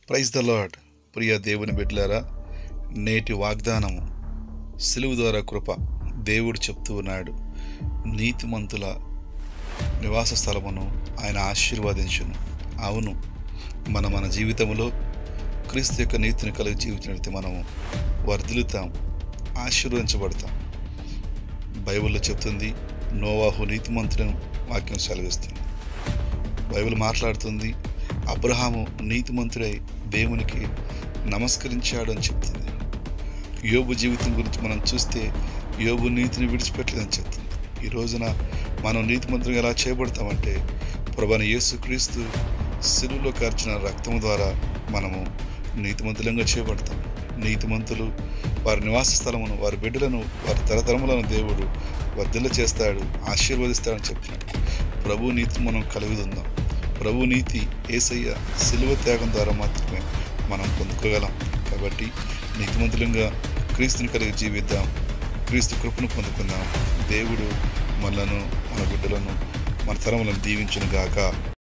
praise the lord ప్రియ దేవుని బిడ్డలారా నేటి వాగ్దానము సిలువు ద్వారా కృప దేవుడు చెప్తూ ఉన్నాడు నీతిమంతుల నివాస స్థలమును ఆయన ఆశీర్వదించును అవును మన మన జీవితంలో క్రీస్తు యొక్క నీతిని కలిగి జీవించినట్లయితే మనము వర్ధిల్లుతాం ఆశీర్వదించబడతాం బైబిల్లో చెప్తుంది నోవాహు నీతిమంతులను వాక్యం సెలవిస్తుంది బైబిల్ మాట్లాడుతుంది అబ్రహాము నీతిమంతుడై దేవునికి నమస్కరించాడు అని చెప్తుంది యోబు జీవితం గురించి మనం చూస్తే యోబు నీతిని విడిచిపెట్టలేదని చెప్తుంది ఈ రోజున మనం నీతిమంతులుగా ఎలా చేయబడతామంటే ప్రభాని యేసుక్రీస్తు సిలువలో కార్చిన రక్తం ద్వారా మనము నీతిమంతులంగా చేయబడతాం నీతిమంతులు వారి నివాస స్థలమును వారి బిడ్డలను వారి తరతరములను దేవుడు వర్ధిల్ల చేస్తాడు ఆశీర్వదిస్తాడని చెప్తున్నాడు ప్రభు నీతిని మనం కలిగి ఉందాం ప్రభు నీతి ఏసయ్య సిలువ త్యాగం ద్వారా మాత్రమే మనం పొందుకోగలం కాబట్టి నీతిమంతులంగా క్రీస్తుని కలిగి జీవిద్దాం క్రీస్తు కృపను పొందుకుందాం దేవుడు మనలను మన బిడ్డలను మన తరములను దీవించును గాక